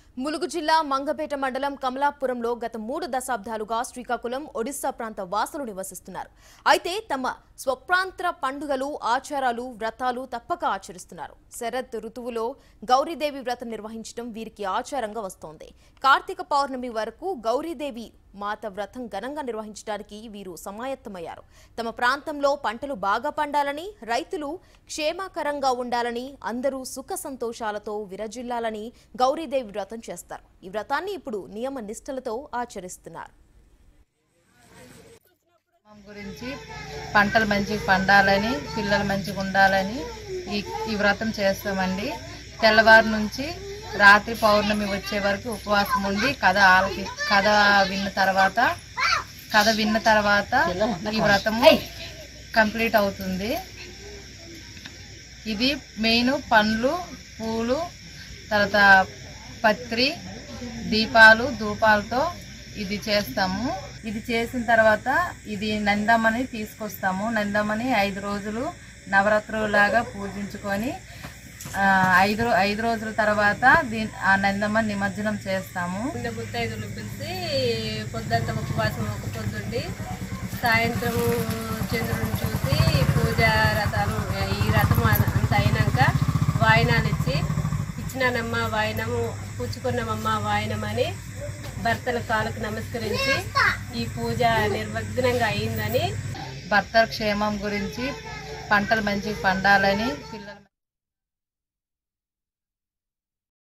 ములుగు జిల్లా మంగపేట మండలం కమలాపురంలో గత మూడు దశాబ్దాలుగా శ్రీకాకుళం ఒడిశా ప్రాంత వాసులు నివసిస్తున్నారు అయితే తమ స్వప్రాంత పండుగలు ఆచారాలు వ్రతాలు తప్పక ఆచరిస్తున్నారు శరత్ ఋతువులో గౌరీదేవి వ్రతం నిర్వహించడం వీరికి ఆచారంగా వస్తోంది కార్తీక పౌర్ణమి వరకు గౌరీదేవి మాత వ్రతం ఘనంగా నిర్వహించడానికి వీరు సమాయత్తమయ్యారు తమ ప్రాంతంలో పంటలు బాగా పండాలని రైతులు క్షేమకరంగా ఉండాలని అందరూ సుఖ సంతోషాలతో విరజిల్లాలని గౌరీదేవి వ్రతం చేస్తారు ఈ వ్రతాన్ని ఇప్పుడు నియమ నిష్ఠలతో ఆచరిస్తున్నారు కుటుంబం గురించి పంటలు మంచిగా పండాలని పిల్లలు మంచిగా ఉండాలని ఈ ఈ వ్రతం చేస్తామండి తెల్లవారు నుంచి రాత్రి పౌర్ణమి వచ్చే వరకు ఉపవాసం ఉండి కథ ఆలకి కథ విన్న తర్వాత కథ విన్న తర్వాత ఈ వ్రతము కంప్లీట్ అవుతుంది ఇది మెయిన్ పండ్లు పూలు తర్వాత పత్రి దీపాలు ధూపాలతో ఇది చేస్తాము ఇది చేసిన తర్వాత ఇది నందమ్మని తీసుకొస్తాము నందమ్మని ఐదు రోజులు నవరాత్రులాగా పూజించుకొని ఆ, ఐదు రో- ఐదు రోజుల తర్వాత దీని ఆ నందమ్మని నిమజ్జనం చేస్తాము చిన్న ముత్తైదులు పిలిచి పొద్దంతా ఉపవాసం ఒక పొద్దుండి సాయంత్రం చంద్రుడిని చూసి పూజ రథాలు ఈ రథం అంత అయినాక వాయినాలు ఇచ్చి ఇచ్చినానమ్మ వాయినము పుచ్చుకున్నామమ్మ వాయినమని భర్తల కాళ్ళకు నమస్కరించి ఈ పూజ నిర్విఘ్నంగా అయిందని భర్త క్షేమం గురించి పంటలు మంచిగా పండాలని